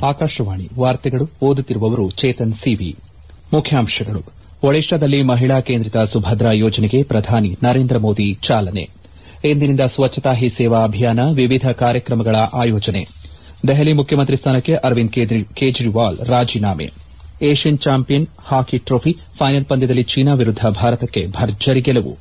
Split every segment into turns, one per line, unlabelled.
ಆಕಾಶವಾಣಿ ವಾರ್ತೆಗಳು ಓದುತ್ತಿರುವವರು ಚೇತನ್ ಸಿವಿ ಮುಖ್ಯಾಂಶಗಳು ಒಡಿಶಾದಲ್ಲಿ ಮಹಿಳಾ ಕೇಂದ್ರಿತ ಸುಭದ್ರಾ ಯೋಜನೆಗೆ ಪ್ರಧಾನಿ ನರೇಂದ್ರ ಮೋದಿ ಚಾಲನೆ ಇಂದಿನಿಂದ ಸ್ವಚ್ಛತಾ ಹಿ ಸೇವಾ ಅಭಿಯಾನ ವಿವಿಧ ಕಾರ್ಯಕ್ರಮಗಳ ಆಯೋಜನೆ ದೆಹಲಿ ಮುಖ್ಯಮಂತ್ರಿ ಸ್ಥಾನಕ್ಕೆ ಅರವಿಂದ್ ಕೇಜ್ರಿವಾಲ್ ರಾಜೀನಾಮೆ Asian champion hockey trophy final ಪಂದ್ಯದಲ್ಲಿ ಚೀನಾ ವಿರುದ್ದ ಭಾರತಕ್ಕೆ ಭರ್ಜರಿ ಗೆಲುವು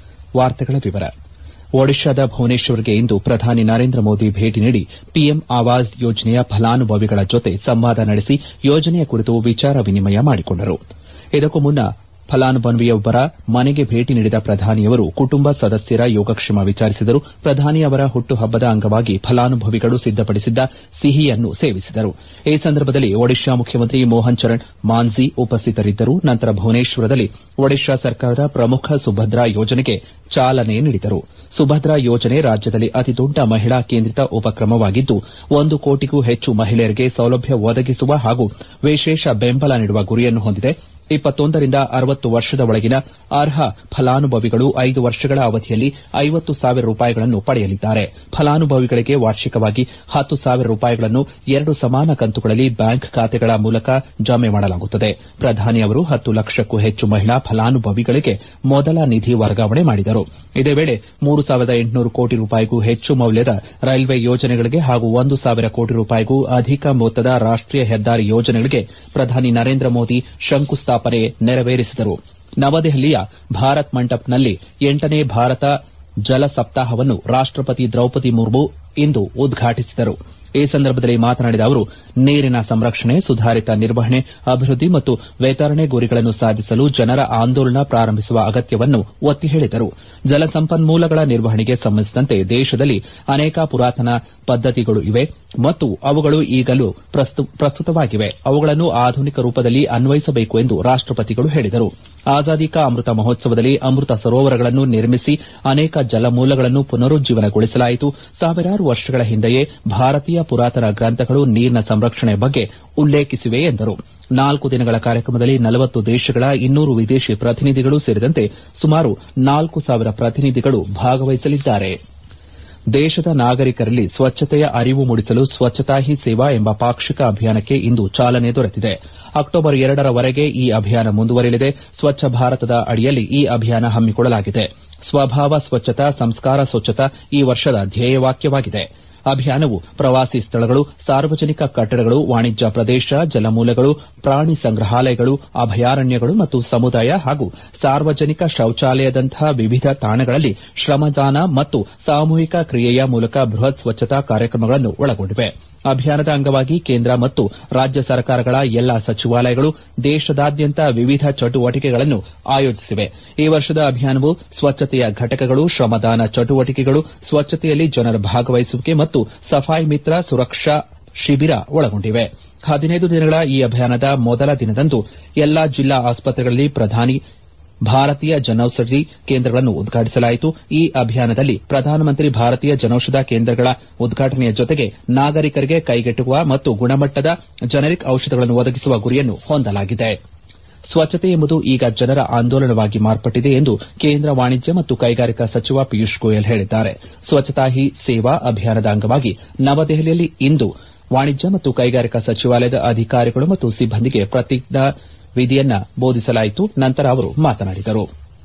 ಒಡಿಶಾದ ಭುವನೇಶ್ವರ್ಗೆ ಇಂದು ಪ್ರಧಾನಿ ನರೇಂದ್ರ ಮೋದಿ ಭೇಟಿ ನೀಡಿ ಪಿಎಂ ಆವಾಸ್ ಯೋಜನೆಯ ಫಲಾನುಭವಿಗಳ ಜೊತೆ ಸಂವಾದ ನಡೆಸಿ ಯೋಜನೆಯ ಕುರಿತು ವಿಚಾರ ವಿನಿಮಯ ಮಾಡಿಕೊಂಡರು ಇದಕ್ಕೂ ಮುನ್ನ ಫಲಾನುಭವಿಯೊಬ್ಬರ ಮನೆಗೆ ಭೇಟಿ ನೀಡಿದ ಪ್ರಧಾನಿಯವರು ಕುಟುಂಬ ಸದಸ್ಯರ ಯೋಗಕ್ಷೇಮ ವಿಚಾರಿಸಿದರು ಪ್ರಧಾನಿ ಅವರ ಹುಟ್ಟುಹಬ್ಬದ ಅಂಗವಾಗಿ ಫಲಾನುಭವಿಗಳು ಸಿದ್ದಪಡಿಸಿದ್ದ ಸಿಹಿಯನ್ನು ಸೇವಿಸಿದರು ಈ ಸಂದರ್ಭದಲ್ಲಿ ಒಡಿಶಾ ಮುಖ್ಯಮಂತ್ರಿ ಮೋಹನ್ ಚರಣ್ ಮಾಂಝಿ ಉಪಸ್ಥಿತರಿದ್ದರು ನಂತರ ಭುವನೇಶ್ವರದಲ್ಲಿ ಒಡಿಶಾ ಸರ್ಕಾರದ ಪ್ರಮುಖ ಸುಭದ್ರಾ ಯೋಜನೆಗೆ ಚಾಲನೆ ನೀಡಿದರು ಸುಭದ್ರಾ ಯೋಜನೆ ರಾಜ್ಯದಲ್ಲಿ ಅತಿದೊಡ್ಡ ಮಹಿಳಾ ಕೇಂದ್ರಿತ ಉಪಕ್ರಮವಾಗಿದ್ದು ಒಂದು ಕೋಟಿಗೂ ಹೆಚ್ಚು ಮಹಿಳೆಯರಿಗೆ ಸೌಲಭ್ಯ ಒದಗಿಸುವ ಹಾಗೂ ವಿಶೇಷ ಬೆಂಬಲ ನೀಡುವ ಗುರಿಯನ್ನು ಹೊಂದಿದೆ ರಿಂದ ಅರವತ್ತು ವರ್ಷದ ಒಳಗಿನ ಅರ್ಹ ಫಲಾನುಭವಿಗಳು ಐದು ವರ್ಷಗಳ ಅವಧಿಯಲ್ಲಿ ಐವತ್ತು ಸಾವಿರ ರೂಪಾಯಿಗಳನ್ನು ಪಡೆಯಲಿದ್ದಾರೆ ಫಲಾನುಭವಿಗಳಿಗೆ ವಾರ್ಷಿಕವಾಗಿ ಹತ್ತು ಸಾವಿರ ರೂಪಾಯಿಗಳನ್ನು ಎರಡು ಸಮಾನ ಕಂತುಗಳಲ್ಲಿ ಬ್ಯಾಂಕ್ ಖಾತೆಗಳ ಮೂಲಕ ಜಮೆ ಮಾಡಲಾಗುತ್ತದೆ ಪ್ರಧಾನಿ ಅವರು ಹತ್ತು ಲಕ್ಷಕ್ಕೂ ಹೆಚ್ಚು ಮಹಿಳಾ ಫಲಾನುಭವಿಗಳಿಗೆ ಮೊದಲ ನಿಧಿ ವರ್ಗಾವಣೆ ಮಾಡಿದರು ಇದೇ ವೇಳೆ ಮೂರು ಸಾವಿರದ ಎಂಟುನೂರು ಕೋಟಿ ರೂಪಾಯಿಗೂ ಹೆಚ್ಚು ಮೌಲ್ಯದ ರೈಲ್ವೆ ಯೋಜನೆಗಳಿಗೆ ಹಾಗೂ ಒಂದು ಸಾವಿರ ಕೋಟಿ ರೂಪಾಯಿಗೂ ಅಧಿಕ ಮೊತ್ತದ ರಾಷ್ಟೀಯ ಹೆದ್ದಾರಿ ಯೋಜನೆಗಳಿಗೆ ಪ್ರಧಾನಿ ನರೇಂದ್ರ ಮೋದಿ ಶಂಕುಸ್ಥಾಪನೆ ನೆರವೇರಿಸಿದರು ನವದೆಹಲಿಯ ಭಾರತ್ ಮಂಟಪ್ನಲ್ಲಿ ಎಂಟನೇ ಭಾರತ ಜಲ ಸಪ್ತಾಹವನ್ನು ರಾಷ್ಟಪತಿ ದ್ರೌಪದಿ ಮುರ್ಮು ಇಂದು ಉದ್ಘಾಟಿಸಿದರು ಈ ಸಂದರ್ಭದಲ್ಲಿ ಮಾತನಾಡಿದ ಅವರು ನೀರಿನ ಸಂರಕ್ಷಣೆ ಸುಧಾರಿತ ನಿರ್ವಹಣೆ ಅಭಿವೃದ್ದಿ ಮತ್ತು ವಿತರಣೆ ಗುರಿಗಳನ್ನು ಸಾಧಿಸಲು ಜನರ ಆಂದೋಲನ ಪ್ರಾರಂಭಿಸುವ ಅಗತ್ಯವನ್ನು ಒತ್ತಿ ಹೇಳಿದರು ಜಲಸಂಪನ್ಮೂಲಗಳ ನಿರ್ವಹಣೆಗೆ ಸಂಬಂಧಿಸಿದಂತೆ ದೇಶದಲ್ಲಿ ಅನೇಕ ಪುರಾತನ ಪದ್ದತಿಗಳು ಇವೆ ಮತ್ತು ಅವುಗಳು ಈಗಲೂ ಪ್ರಸ್ತುತವಾಗಿವೆ ಅವುಗಳನ್ನು ಆಧುನಿಕ ರೂಪದಲ್ಲಿ ಅನ್ವಯಿಸಬೇಕು ಎಂದು ರಾಷ್ಟಪತಿಗಳು ಹೇಳಿದರು ಆಜಾದಿ ಕಾ ಅಮೃತ ಮಹೋತ್ಸವದಲ್ಲಿ ಅಮೃತ ಸರೋವರಗಳನ್ನು ನಿರ್ಮಿಸಿ ಅನೇಕ ಜಲಮೂಲಗಳನ್ನು ಪುನರುಜ್ಜೀವನಗೊಳಿಸಲಾಯಿತು ಸಾವಿರಾರು ವರ್ಷಗಳ ಹಿಂದೆಯೇ ಭಾರತೀಯ ಪುರಾತನ ಗ್ರಂಥಗಳು ನೀರಿನ ಸಂರಕ್ಷಣೆ ಬಗ್ಗೆ ಉಲ್ಲೇಖಿಸಿವೆ ಎಂದರು ನಾಲ್ಕು ದಿನಗಳ ಕಾರ್ಯಕ್ರಮದಲ್ಲಿ ನಲವತ್ತು ದೇಶಗಳ ಇನ್ನೂರು ವಿದೇಶಿ ಪ್ರತಿನಿಧಿಗಳು ಸೇರಿದಂತೆ ಸುಮಾರು ನಾಲ್ಕು ಸಾವಿರ ಪ್ರತಿನಿಧಿಗಳು ಭಾಗವಹಿಸಲಿದ್ದಾರೆ ದೇಶದ ನಾಗರಿಕರಲ್ಲಿ ಸ್ವಚ್ಛತೆಯ ಅರಿವು ಮೂಡಿಸಲು ಸ್ವಚ್ಛತಾ ಹಿ ಸೇವಾ ಎಂಬ ಪಾಕ್ಷಿಕ ಅಭಿಯಾನಕ್ಕೆ ಇಂದು ಚಾಲನೆ ದೊರೆತಿದೆ ಅಕ್ಟೋಬರ್ ಎರಡರವರೆಗೆ ಈ ಅಭಿಯಾನ ಮುಂದುವರಿಯಲಿದೆ ಸ್ವಚ್ಛ ಭಾರತದ ಅಡಿಯಲ್ಲಿ ಈ ಅಭಿಯಾನ ಹಮ್ಮಿಕೊಳ್ಳಲಾಗಿದೆ ಸ್ವಭಾವ ಸ್ವಚ್ಛತಾ ಸಂಸ್ಕಾರ ಸ್ವಚ್ಛತಾ ಈ ವರ್ಷದ ಧ್ಯೇಯವಾಕ್ಯವಾಗಿದೆ ಅಭಿಯಾನವು ಪ್ರವಾಸಿ ಸ್ಥಳಗಳು ಸಾರ್ವಜನಿಕ ಕಟ್ಟಡಗಳು ವಾಣಿಜ್ಯ ಪ್ರದೇಶ ಜಲಮೂಲಗಳು ಪ್ರಾಣಿ ಸಂಗ್ರಹಾಲಯಗಳು ಅಭಯಾರಣ್ಯಗಳು ಮತ್ತು ಸಮುದಾಯ ಹಾಗೂ ಸಾರ್ವಜನಿಕ ಶೌಚಾಲಯದಂತಹ ವಿವಿಧ ತಾಣಗಳಲ್ಲಿ ಶ್ರಮದಾನ ಮತ್ತು ಸಾಮೂಹಿಕ ಕ್ರಿಯೆಯ ಮೂಲಕ ಬೃಹತ್ ಸ್ವಚ್ಛತಾ ಕಾರ್ಯಕ್ರಮಗಳನ್ನು ಒಳಗೊಂಡಿವೆ ಅಭಿಯಾನದ ಅಂಗವಾಗಿ ಕೇಂದ್ರ ಮತ್ತು ರಾಜ್ಯ ಸರ್ಕಾರಗಳ ಎಲ್ಲಾ ಸಚಿವಾಲಯಗಳು ದೇಶದಾದ್ಯಂತ ವಿವಿಧ ಚಟುವಟಿಕೆಗಳನ್ನು ಆಯೋಜಿಸಿವೆ ಈ ವರ್ಷದ ಅಭಿಯಾನವು ಸ್ವಚ್ಛತೆಯ ಘಟಕಗಳು ಶ್ರಮದಾನ ಚಟುವಟಿಕೆಗಳು ಸ್ವಚ್ಛತೆಯಲ್ಲಿ ಜನರ ಭಾಗವಹಿಸುವಿಕೆ ಮತ್ತು ಸಫಾಯಿ ಮಿತ್ರ ಸುರಕ್ಷಾ ಶಿಬಿರ ಒಳಗೊಂಡಿವೆ ಹದಿನೈದು ದಿನಗಳ ಈ ಅಭಿಯಾನದ ಮೊದಲ ದಿನದಂದು ಎಲ್ಲಾ ಜಿಲ್ಲಾ ಆಸ್ಪತ್ರೆಗಳಲ್ಲಿ ಪ್ರಧಾನಿ ಭಾರತೀಯ ಜನೌಷಧಿ ಕೇಂದ್ರಗಳನ್ನು ಉದ್ಘಾಟಿಸಲಾಯಿತು ಈ ಅಭಿಯಾನದಲ್ಲಿ ಪ್ರಧಾನಮಂತ್ರಿ ಭಾರತೀಯ ಜನೌಷಧ ಕೇಂದ್ರಗಳ ಉದ್ಘಾಟನೆಯ ಜೊತೆಗೆ ನಾಗರಿಕರಿಗೆ ಕೈಗೆಟುಕುವ ಮತ್ತು ಗುಣಮಟ್ಟದ ಜನರಿಕ್ ಔಷಧಗಳನ್ನು ಒದಗಿಸುವ ಗುರಿಯನ್ನು ಹೊಂದಲಾಗಿದೆ ಸ್ವಚ್ಛತೆ ಎಂಬುದು ಈಗ ಜನರ ಆಂದೋಲನವಾಗಿ ಮಾರ್ಪಟ್ಟಿದೆ ಎಂದು ಕೇಂದ್ರ ವಾಣಿಜ್ಯ ಮತ್ತು ಕೈಗಾರಿಕಾ ಸಚಿವ ಪಿಯೂಷ್ ಗೋಯಲ್ ಹೇಳಿದ್ದಾರೆ ಸ್ವಚ್ಛತಾ ಹಿ ಸೇವಾ ಅಭಿಯಾನದ ಅಂಗವಾಗಿ ನವದೆಹಲಿಯಲ್ಲಿ ಇಂದು ವಾಣಿಜ್ಯ ಮತ್ತು ಕೈಗಾರಿಕಾ ಸಚಿವಾಲಯದ ಅಧಿಕಾರಿಗಳು ಮತ್ತು ಸಿಬ್ಬಂದಿಗೆ ಪ್ರತಿಜ್ಞಾ ವಿಧಿಯನ್ನು ಬೋಧಿಸಲಾಯಿತು ನಂತರ ಅವರು ಮಾತನಾಡಿದರು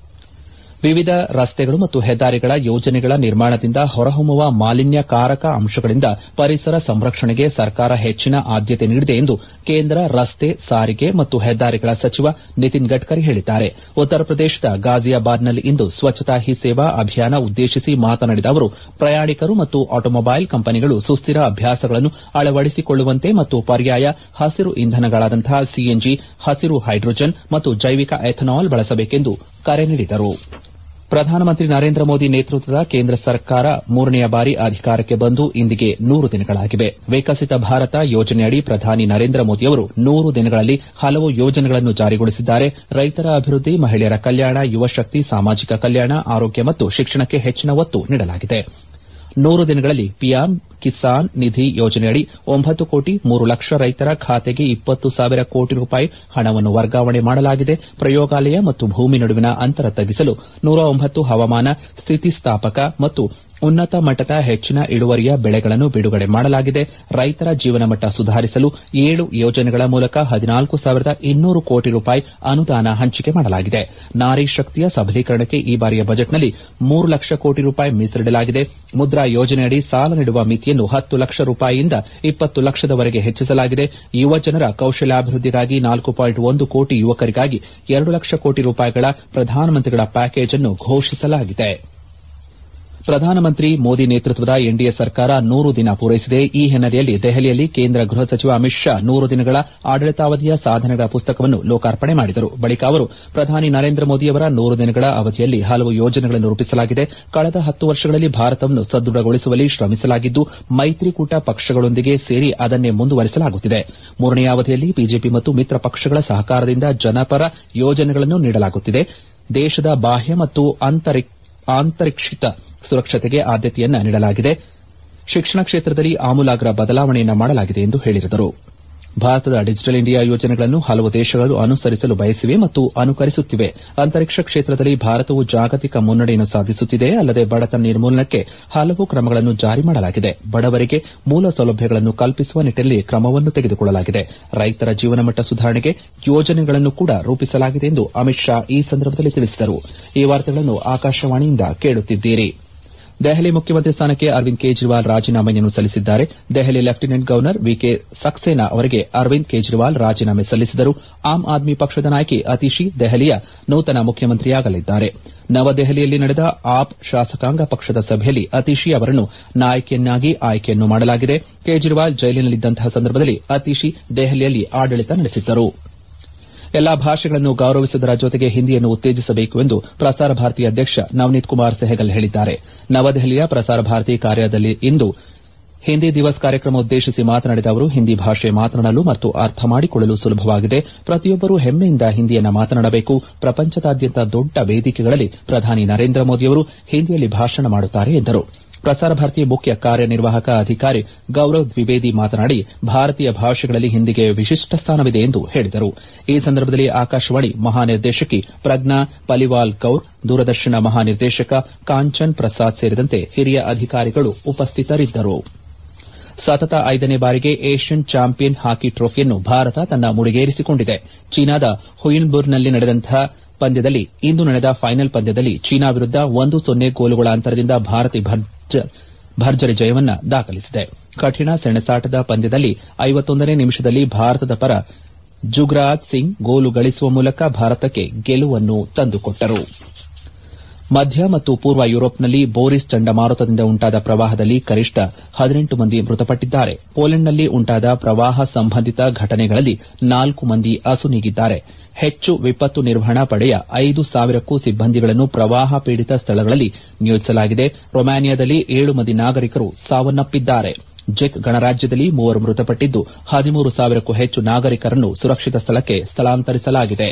ವಿವಿಧ ರಸ್ತೆಗಳು ಮತ್ತು ಹೆದ್ದಾರಿಗಳ ಯೋಜನೆಗಳ ನಿರ್ಮಾಣದಿಂದ ಹೊರಹೊಮ್ಮುವ ಮಾಲಿನ್ಯಕಾರಕ ಅಂಶಗಳಿಂದ ಪರಿಸರ ಸಂರಕ್ಷಣೆಗೆ ಸರ್ಕಾರ ಹೆಚ್ಚಿನ ಆದ್ಯತೆ ನೀಡಿದೆ ಎಂದು ಕೇಂದ್ರ ರಸ್ತೆ ಸಾರಿಗೆ ಮತ್ತು ಹೆದ್ದಾರಿಗಳ ಸಚಿವ ನಿತಿನ್ ಗಡ್ಕರಿ ಹೇಳಿದ್ದಾರೆ ಉತ್ತರ ಪ್ರದೇಶದ ಗಾಜಿಯಾಬಾದ್ನಲ್ಲಿಂದು ಸ್ವಚ್ಛತಾ ಹಿ ಸೇವಾ ಅಭಿಯಾನ ಉದ್ದೇಶಿಸಿ ಮಾತನಾಡಿದ ಅವರು ಪ್ರಯಾಣಿಕರು ಮತ್ತು ಆಟೋಮೊಬೈಲ್ ಕಂಪನಿಗಳು ಸುಸ್ತಿರ ಅಭ್ಯಾಸಗಳನ್ನು ಅಳವಡಿಸಿಕೊಳ್ಳುವಂತೆ ಮತ್ತು ಪರ್ಯಾಯ ಹಸಿರು ಇಂಧನಗಳಾದಂತಹ ಸಿಎನ್ಜಿ ಹಸಿರು ಹೈಡ್ರೋಜನ್ ಮತ್ತು ಜೈವಿಕ ಎಥನಾಲ್ ಬಳಸಬೇಕೆಂದು ಕರೆ ನೀಡಿದರು ಪ್ರಧಾನಮಂತ್ರಿ ನರೇಂದ್ರ ಮೋದಿ ನೇತೃತ್ವದ ಕೇಂದ್ರ ಸರ್ಕಾರ ಮೂರನೆಯ ಬಾರಿ ಅಧಿಕಾರಕ್ಕೆ ಬಂದು ಇಂದಿಗೆ ನೂರು ದಿನಗಳಾಗಿವೆ ವಿಕಸಿತ ಭಾರತ ಯೋಜನೆಯಡಿ ಪ್ರಧಾನಿ ನರೇಂದ್ರ ಮೋದಿಯವರು ನೂರು ದಿನಗಳಲ್ಲಿ ಹಲವು ಯೋಜನೆಗಳನ್ನು ಜಾರಿಗೊಳಿಸಿದ್ದಾರೆ ರೈತರ ಅಭಿವೃದ್ದಿ ಮಹಿಳೆಯರ ಕಲ್ಯಾಣ ಯುವಶಕ್ತಿ ಸಾಮಾಜಿಕ ಕಲ್ಯಾಣ ಆರೋಗ್ಯ ಮತ್ತು ಶಿಕ್ಷಣಕ್ಕೆ ಹೆಚ್ಚಿನ ಒತ್ತು ನೀಡಲಾಗಿದೆ ನೂರು ದಿನಗಳಲ್ಲಿ ಪಿಎಂ ಕಿಸಾನ್ ನಿಧಿ ಯೋಜನೆಯಡಿ ಒಂಬತ್ತು ಕೋಟಿ ಮೂರು ಲಕ್ಷ ರೈತರ ಖಾತೆಗೆ ಇಪ್ಪತ್ತು ಸಾವಿರ ಕೋಟಿ ರೂಪಾಯಿ ಹಣವನ್ನು ವರ್ಗಾವಣೆ ಮಾಡಲಾಗಿದೆ ಪ್ರಯೋಗಾಲಯ ಮತ್ತು ಭೂಮಿ ನಡುವಿನ ಅಂತರ ತಗ್ಗಿಸಲು ನೂರ ಒಂಬತ್ತು ಹವಾಮಾನ ಸ್ಥಿತಿಸ್ಥಾಪಕ ಮತ್ತು ಉನ್ನತ ಮಟ್ಟದ ಹೆಚ್ಚಿನ ಇಳುವರಿಯ ಬೆಳೆಗಳನ್ನು ಬಿಡುಗಡೆ ಮಾಡಲಾಗಿದೆ ರೈತರ ಜೀವನಮಟ್ಟ ಸುಧಾರಿಸಲು ಏಳು ಯೋಜನೆಗಳ ಮೂಲಕ ಹದಿನಾಲ್ಕು ಸಾವಿರದ ಇನ್ನೂರು ಕೋಟಿ ರೂಪಾಯಿ ಅನುದಾನ ಹಂಚಿಕೆ ಮಾಡಲಾಗಿದೆ ನಾರಿ ಶಕ್ತಿಯ ಸಬಲೀಕರಣಕ್ಕೆ ಈ ಬಾರಿಯ ಬಜೆಟ್ನಲ್ಲಿ ಮೂರು ಲಕ್ಷ ಕೋಟಿ ರೂಪಾಯಿ ಮೀಸಲಿಡಲಾಗಿದೆ ಮುದ್ರಾ ಯೋಜನೆಯಡಿ ಸಾಲ ನೀಡುವ ಮಿತಿಯನ್ನು ಹತ್ತು ಲಕ್ಷ ರೂಪಾಯಿಯಿಂದ ಇಪ್ಪತ್ತು ಲಕ್ಷದವರೆಗೆ ಹೆಚ್ಚಿಸಲಾಗಿದೆ ಯುವಜನರ ಕೌಶಲ್ಯಾಭಿವೃದ್ಧಿಗಾಗಿ ನಾಲ್ಕು ಪಾಯಿಂಟ್ ಒಂದು ಕೋಟಿ ಯುವಕರಿಗಾಗಿ ಎರಡು ಲಕ್ಷ ಕೋಟಿ ರೂಪಾಯಿಗಳ ಪ್ರಧಾನಮಂತ್ರಿಗಳ ಪ್ಯಾಕೇಜ್ ಅನ್ನು ಘೋಷಿಸಲಾಗಿದೆ ಪ್ರಧಾನಮಂತ್ರಿ ಮೋದಿ ನೇತೃತ್ವದ ಎನ್ಡಿಎ ಸರ್ಕಾರ ನೂರು ದಿನ ಪೂರೈಸಿದೆ ಈ ಹಿನ್ನೆಲೆಯಲ್ಲಿ ದೆಹಲಿಯಲ್ಲಿ ಕೇಂದ್ರ ಗೃಹ ಸಚಿವ ಅಮಿತ್ ಶಾ ನೂರು ದಿನಗಳ ಆಡಳಿತಾವಧಿಯ ಸಾಧನೆಗಳ ಪುಸ್ತಕವನ್ನು ಲೋಕಾರ್ಪಣೆ ಮಾಡಿದರು ಬಳಿಕ ಅವರು ಪ್ರಧಾನಿ ನರೇಂದ್ರ ಮೋದಿಯವರ ನೂರು ದಿನಗಳ ಅವಧಿಯಲ್ಲಿ ಹಲವು ಯೋಜನೆಗಳನ್ನು ರೂಪಿಸಲಾಗಿದೆ ಕಳೆದ ಹತ್ತು ವರ್ಷಗಳಲ್ಲಿ ಭಾರತವನ್ನು ಸದೃಢಗೊಳಿಸುವಲ್ಲಿ ಶ್ರಮಿಸಲಾಗಿದ್ದು ಮೈತ್ರಿಕೂಟ ಪಕ್ಷಗಳೊಂದಿಗೆ ಸೇರಿ ಅದನ್ನೇ ಮುಂದುವರಿಸಲಾಗುತ್ತಿದೆ ಮೂರನೆಯ ಅವಧಿಯಲ್ಲಿ ಬಿಜೆಪಿ ಮತ್ತು ಮಿತ್ರ ಪಕ್ಷಗಳ ಸಹಕಾರದಿಂದ ಜನಪರ ಯೋಜನೆಗಳನ್ನು ನೀಡಲಾಗುತ್ತಿದೆ ದೇಶದ ಬಾಹ್ಯ ಮತ್ತು ಆಂತರಿಕ್ಷಿತ ಸುರಕ್ಷತೆಗೆ ಆದ್ಯತೆಯನ್ನ ನೀಡಲಾಗಿದೆ ಶಿಕ್ಷಣ ಕ್ಷೇತ್ರದಲ್ಲಿ ಆಮೂಲಾಗ್ರ ಬದಲಾವಣೆಯನ್ನ ಮಾಡಲಾಗಿದೆ ಎಂದು ಹೇಳಿದರು ಭಾರತದ ಡಿಜಿಟಲ್ ಇಂಡಿಯಾ ಯೋಜನೆಗಳನ್ನು ಹಲವು ದೇಶಗಳು ಅನುಸರಿಸಲು ಬಯಸಿವೆ ಮತ್ತು ಅನುಕರಿಸುತ್ತಿವೆ ಅಂತರಿಕ್ಷ ಕ್ಷೇತ್ರದಲ್ಲಿ ಭಾರತವು ಜಾಗತಿಕ ಮುನ್ನಡೆಯನ್ನು ಸಾಧಿಸುತ್ತಿದೆ ಅಲ್ಲದೆ ಬಡತನ ನಿರ್ಮೂಲನಕ್ಕೆ ಹಲವು ಕ್ರಮಗಳನ್ನು ಜಾರಿ ಮಾಡಲಾಗಿದೆ ಬಡವರಿಗೆ ಮೂಲ ಸೌಲಭ್ಯಗಳನ್ನು ಕಲ್ಪಿಸುವ ನಿಟ್ಟಿನಲ್ಲಿ ಕ್ರಮವನ್ನು ತೆಗೆದುಕೊಳ್ಳಲಾಗಿದೆ ರೈತರ ಜೀವನಮಟ್ಟ ಸುಧಾರಣೆಗೆ ಯೋಜನೆಗಳನ್ನು ಕೂಡ ರೂಪಿಸಲಾಗಿದೆ ಎಂದು ಅಮಿತ್ ಶಾ ಈ ಸಂದರ್ಭದಲ್ಲಿ ತಿಳಿಸಿದರು ಈ ವಾರ್ತೆಗಳನ್ನು ಆಕಾಶವಾಣಿಯಿಂದ ಕೇಳುತ್ತಿದ್ದೀರಿ ದೆಹಲಿ ಮುಖ್ಯಮಂತ್ರಿ ಸ್ಥಾನಕ್ಕೆ ಅರವಿಂದ್ ಕೇಜ್ರಿವಾಲ್ ರಾಜೀನಾಮೆಯನ್ನು ಸಲ್ಲಿಸಿದ್ದಾರೆ Delhi lieutenant governor V K Saxena ಅವರಿಗೆ ಅರವಿಂದ್ ಕೇಜ್ರಿವಾಲ್ ರಾಜೀನಾಮೆ ಸಲ್ಲಿಸಿದರು ಆಮ್ ಆದ್ಮಿ ಪಕ್ಷದ ನಾಯಕಿ ಅತಿಶಿ ದೆಹಲಿಯ ನೂತನ ಮುಖ್ಯಮಂತ್ರಿಯಾಗಲಿದ್ದಾರೆ ನವದೆಹಲಿಯಲ್ಲಿ ನಡೆದ ಆಪ್ ಶಾಸಕಾಂಗ ಪಕ್ಷದ ಸಭೆಯಲ್ಲಿ ಅತಿಶಿ ಅವರನ್ನು ನಾಯಕಿಯನ್ನಾಗಿ ಆಯ್ಕೆಯನ್ನು ಮಾಡಲಾಗಿದೆ ಕೇಜ್ರಿವಾಲ್ ಜೈಲಿನಲ್ಲಿದ್ದಂತಹ ಸಂದರ್ಭದಲ್ಲಿ ಅತಿಶಿ ದೆಹಲಿಯಲ್ಲಿ ಆಡಳಿತ ನಡೆಸಿದ್ದರು ಎಲ್ಲಾ ಭಾಷೆಗಳನ್ನು ಗೌರವಿಸುವುದರ ಜೊತೆಗೆ ಹಿಂದಿಯನ್ನು ಉತ್ತೇಜಿಸಬೇಕು ಎಂದು ಪ್ರಸಾರ ಭಾರತಿ ಅಧ್ಯಕ್ಷ ನವನೀತ್ ಕುಮಾರ್ ಸೆಹಗಲ್ ಹೇಳಿದ್ದಾರೆ ನವದೆಹಲಿಯ ಪ್ರಸಾರ ಭಾರತಿ ಕಾರ್ಯಾಲಯದಲ್ಲಿಂದು ಹಿಂದಿ ದಿವಸ್ ಕಾರ್ಯಕ್ರಮ ಉದ್ದೇಶಿಸಿ ಮಾತನಾಡಿದ ಅವರು ಹಿಂದಿ ಭಾಷೆ ಮಾತನಾಡಲು ಮತ್ತು ಅರ್ಥ ಮಾಡಿಕೊಳ್ಳಲು ಸುಲಭವಾಗಿದೆ ಪ್ರತಿಯೊಬ್ಬರೂ ಹೆಮ್ಮೆಯಿಂದ ಹಿಂದಿಯನ್ನು ಮಾತನಾಡಬೇಕು ಪ್ರಪಂಚದಾದ್ಯಂತ ದೊಡ್ಡ ವೇದಿಕೆಗಳಲ್ಲಿ ಪ್ರಧಾನಿ ನರೇಂದ್ರ ಮೋದಿಯವರು ಹಿಂದಿಯಲ್ಲಿ ಭಾಷಣ ಮಾಡುತ್ತಾರೆ ಎಂದರು ಪ್ರಸಾರ ಭಾರತಿ ಮುಖ್ಯ ಕಾರ್ಯನಿರ್ವಾಹಕ ಅಧಿಕಾರಿ ಗೌರವ್ ದ್ವಿವೇದಿ ಮಾತನಾಡಿ ಭಾರತೀಯ ಭಾಷೆಗಳಲ್ಲಿ ಹಿಂದಿಗೆ ವಿಶಿಷ್ಟ ಸ್ಥಾನವಿದೆ ಎಂದು ಹೇಳಿದರು ಈ ಸಂದರ್ಭದಲ್ಲಿ ಆಕಾಶವಾಣಿ ಮಹಾನಿರ್ದೇಶಕಿ ಪ್ರಜ್ಞಾ ಪಲಿವಾಲ್ ಕೌರ್ ದೂರದರ್ಶನ ಮಹಾನಿರ್ದೇಶಕ ಕಾಂಚನ್ ಪ್ರಸಾದ್ ಸೇರಿದಂತೆ ಹಿರಿಯ ಅಧಿಕಾರಿಗಳು ಉಪಸ್ಥಿತರಿದ್ದರು ಸತತ ಐದನೇ ಬಾರಿಗೆ ಏಷ್ಯನ್ ಚಾಂಪಿಯನ್ ಹಾಕಿ ಟ್ರೋಫಿಯನ್ನು ಭಾರತ ತನ್ನ ಮುಡಿಗೇರಿಸಿಕೊಂಡಿದೆ ಚೀನಾದ ಹುಯಿನ್ಬುರ್ನಲ್ಲಿ ನಡೆದಂತಹ ಪಂದ್ಯದಲ್ಲಿ ಇಂದು ನಡೆದ ಫೈನಲ್ ಪಂದ್ಯದಲ್ಲಿ ಚೀನಾ ವಿರುದ್ದ ಒಂದು ಸೊನ್ನೆ ಗೋಲುಗಳ ಅಂತರದಿಂದ ಭಾರತ ಭರ್ಜರಿ ಜಯವನ್ನ ದಾಖಲಿಸಿದೆ ಕಠಿಣ ಸೆಣಸಾಟದ ಪಂದ್ಯದಲ್ಲಿ ಐವತ್ತೊಂದನೇ ನಿಮಿಷದಲ್ಲಿ ಭಾರತದ ಪರ ಜುಗ್ರಾಜ್ ಸಿಂಗ್ ಗೋಲು ಗಳಿಸುವ ಮೂಲಕ ಭಾರತಕ್ಕೆ ಗೆಲುವನ್ನು ತಂದುಕೊಟ್ಟರು ಮಧ್ಯ ಮತ್ತು ಪೂರ್ವ ಯುರೋಪ್ನಲ್ಲಿ ಬೋರಿಸ್ ಚಂಡಮಾರುತದಿಂದ ಉಂಟಾದ ಪ್ರವಾಹದಲ್ಲಿ ಕನಿಷ್ಠ ಹದಿನೆಂಟು ಮಂದಿ ಮೃತಪಟ್ಟಿದ್ದಾರೆ ಪೋಲೆಂಡ್ನಲ್ಲಿ ಉಂಟಾದ ಪ್ರವಾಹ ಸಂಬಂಧಿತ ಘಟನೆಗಳಲ್ಲಿ ನಾಲ್ಕು ಮಂದಿ ಅಸುನೀಗಿದ್ದಾರೆ ಹೆಚ್ಚು ವಿಪತ್ತು ನಿರ್ವಹಣಾ ಪಡೆಯ ಐದು ಸಾವಿರಕ್ಕೂ ಸಿಬ್ಬಂದಿಗಳನ್ನು ಪ್ರವಾಹ ಪೀಡಿತ ಸ್ಥಳಗಳಲ್ಲಿ ನಿಯೋಜಿಸಲಾಗಿದೆ ರೊಮಾನಿಯಾದಲ್ಲಿ ಏಳು ಮಂದಿ ನಾಗರಿಕರು ಸಾವನ್ನಪ್ಪಿದ್ದಾರೆ ಜೆಕ್ ಗಣರಾಜ್ಯದಲ್ಲಿ ಮೂವರು ಮೃತಪಟ್ಟಿದ್ದು ಹದಿಮೂರು ಸಾವಿರಕ್ಕೂ ಹೆಚ್ಚು ನಾಗರಿಕರನ್ನು ಸುರಕ್ಷಿತ ಸ್ಥಳಕ್ಕೆ ಸ್ಥಳಾಂತರಿಸಲಾಗಿದೆ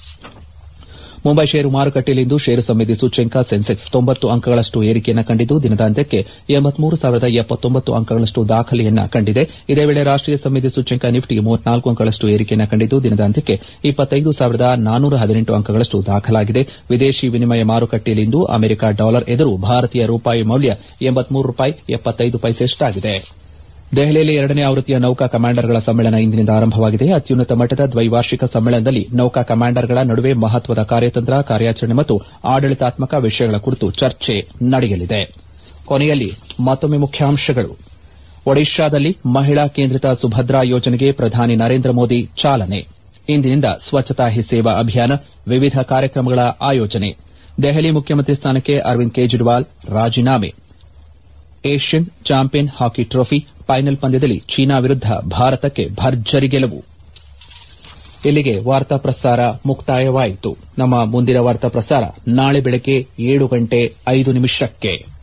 ಮುಂಬೈ ಷೇರು ಮಾರುಕಟ್ಟೆಯಲ್ಲಿಂದು ಷೇರು ಸಮಿತಿ ಸೂಚ್ಯಂಕ ಸೆನ್ಸೆಕ್ಸ್ ತೊಂಬತ್ತು ಅಂಕಗಳಷ್ಟು ಏರಿಕೆಯನ್ನು ಕಂಡಿದ್ದು ದಿನದಾಂತ್ಯಕ್ಕೆ ಎಂಬತ್ಮೂರು ಸಾವಿರದ ಎಪ್ಪತ್ತೊಂಬತ್ತು ಅಂಕಗಳಷ್ಟು ದಾಖಲೆಯನ್ನ ಕಂಡಿದೆ ಇದೇ ವೇಳೆ ರಾಷ್ಟೀಯ ಸಮಿತಿ ಸೂಚ್ಯಂಕ ನಿಫ್ಟಿ ಮೂವತ್ನಾಲ್ಕು ಅಂಕಗಳಷ್ಟು ಏರಿಕೆಯನ್ನು ಕಂಡಿದ್ದು ದಿನದಾಂತ್ಯಕ್ಕೆ ಇಪ್ಪತ್ತೈದು ಸಾವಿರದ ನಾನ್ನೂರ ಹದಿನೆಂಟು ಅಂಕಗಳಷ್ಟು ದಾಖಲಾಗಿದೆ ವಿದೇಶಿ ವಿನಿಮಯ ಮಾರುಕಟ್ಟೆಯಲ್ಲಿಂದು ಅಮೆರಿಕ ಡಾಲರ್ ಎದುರು ಭಾರತೀಯ ರೂಪಾಯಿ ಮೌಲ್ಯ ಎಂಬತ್ಮೂರು ರೂಪಾಯಿ ಎಪ್ಪತ್ತೈದು ಪೈಸೆಯಷ್ಟಾಗಿದೆ ದೆಹಲಿಯಲ್ಲಿ ಎರಡನೇ ಆವೃತ್ತಿಯ ನೌಕಾ ಕಮಾಂಡರ್ಗಳ ಸಮ್ಮೇಳನ ಇಂದಿನಿಂದ ಆರಂಭವಾಗಿದೆ ಅತ್ಯುನ್ನತ ಮಟ್ಟದ ದ್ವೈವಾರ್ಷಿಕ ಸಮ್ಮೇಳನದಲ್ಲಿ ನೌಕಾ ಕಮಾಂಡರ್ಗಳ ನಡುವೆ ಮಹತ್ವದ ಕಾರ್ಯತಂತ್ರ ಕಾರ್ಯಾಚರಣೆ ಮತ್ತು ಆಡಳಿತಾತ್ಮಕ ವಿಷಯಗಳ ಕುರಿತು ಚರ್ಚೆ ನಡೆಯಲಿದೆ ಕೊನೆಯಲ್ಲಿ ಮತ್ತೊಮ್ಮೆ ಮುಖ್ಯಾಂಶಗಳು ಒಡಿಶಾದಲ್ಲಿ ಮಹಿಳಾ ಕೇಂದ್ರಿತ ಸುಭದ್ರಾ ಯೋಜನೆಗೆ ಪ್ರಧಾನಿ ನರೇಂದ್ರ ಮೋದಿ ಚಾಲನೆ ಇಂದಿನಿಂದ ಸ್ವಚ್ಛತಾ ಹಿ ಸೇವಾ ಅಭಿಯಾನ ವಿವಿಧ ಕಾರ್ಯಕ್ರಮಗಳ ಆಯೋಜನೆ ದೆಹಲಿ ಮುಖ್ಯಮಂತ್ರಿ ಸ್ಥಾನಕ್ಕೆ ಅರವಿಂದ್ ಕೇಜ್ರಿವಾಲ್ ರಾಜೀನಾಮೆ Asian champion hockey trophy final ಪಂದ್ಯದಲ್ಲಿ ಚೀನಾ ವಿರುದ್ದ ಭಾರತಕ್ಕೆ ಭರ್ಜರಿ ಗೆಲುವು ಇಲ್ಲಿಗೆ ವಾರ್ತಾ ಪ್ರಸಾರ ಮುಕ್ತಾಯವಾಯಿತು ನಮ್ಮ ಮುಂದಿನ ವಾರ್ತಾ ಪ್ರಸಾರ ನಾಳೆ ಬೆಳಗ್ಗೆ ಏಳು ಗಂಟೆ ಐದು ನಿಮಿಷಕ್ಕೆ